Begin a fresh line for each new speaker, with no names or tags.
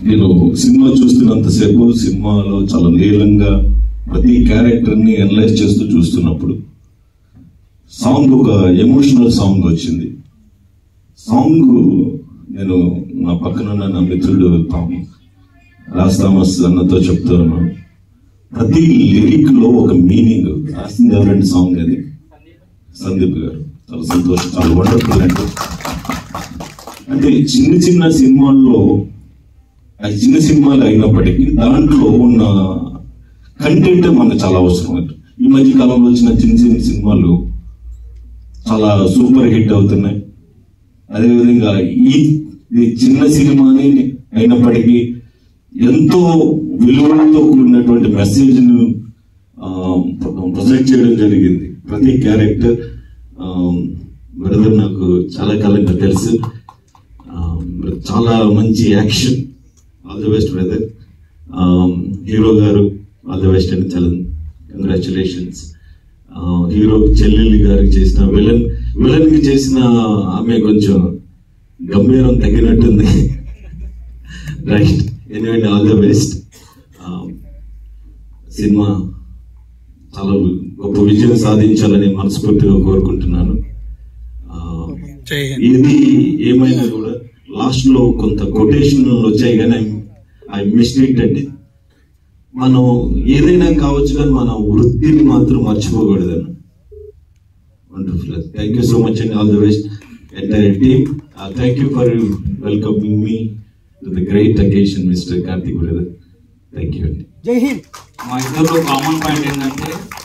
నేను సినిమా చూస్తున్నంతసేపు సినిమాలో చాలా నీలంగా ప్రతి క్యారెక్టర్ ని అనలైజ్ చేస్తూ చూస్తున్నప్పుడు సాంగ్ ఒక ఎమోషనల్ సాంగ్ వచ్చింది సాంగ్ నేను నా పక్కన ఉన్న నా మిత్రుడు థామ్ రాజ్ థామస్ అన్నతో చెప్తాను ప్రతి లిరిక్ లో ఒక మీనింగ్ రాసింది ఎవరంటే సాంగ్ అది సందీప్ గారు చాలా సంతోషం చాలా వండర్ఫుల్ అంటే అంటే చిన్న చిన్న సినిమాల్లో అది చిన్న సినిమాలు అయినప్పటికీ దాంట్లో ఉన్న కంటెంట్ మనకు చాలా అవసరం ఈ మధ్య కాలంలో వచ్చిన చిన్న చిన్న సినిమాలు చాలా సూపర్ హిట్ అవుతున్నాయి అదేవిధంగా ఈ ఇది చిన్న సినిమాని అయినప్పటికీ ఎంతో విలువలతో కూడినటువంటి మెసేజ్ ను ప్రొజెక్ట్ చేయడం జరిగింది ప్రతి క్యారెక్టర్ బ్రదర్ నాకు చాలా కాలంగా తెలుసు ఆ, చాలా మంచి action all the best brother hero గారు ఆల్ ది బెస్ట్ అండి చాలా కంగ్రాచులేషన్స్ హీరో చెల్లెల్లి గారికి చేసిన విలన్ విలన్ కి చేసిన ఆమె కొంచెం గంభీరం తగ్గినట్టుంది right anyway all the best సినిమా చాలా గొప్ప విజయం సాధించాలని మనస్ఫూర్తిగా కోరుకుంటున్నాను ఆ,
జై హింద్
ఇది ఏమైనా కూడా లాస్ట్ లో కొంత కొటేషన్ వచ్చాయి కానీ ఐ మిస్టేక్ అండి మనం ఏదైనా కావచ్చు కానీ మన వృత్తిని మాత్రం మర్చిపోకూడదని wonderful thank you so much అండి all the best entire team thank you for welcoming me to the great occasion mister Karthik brother thank you అండి
జై హింద్
మా ఇద్దరిలో కామన్ పాయింట్ ఏంటంటే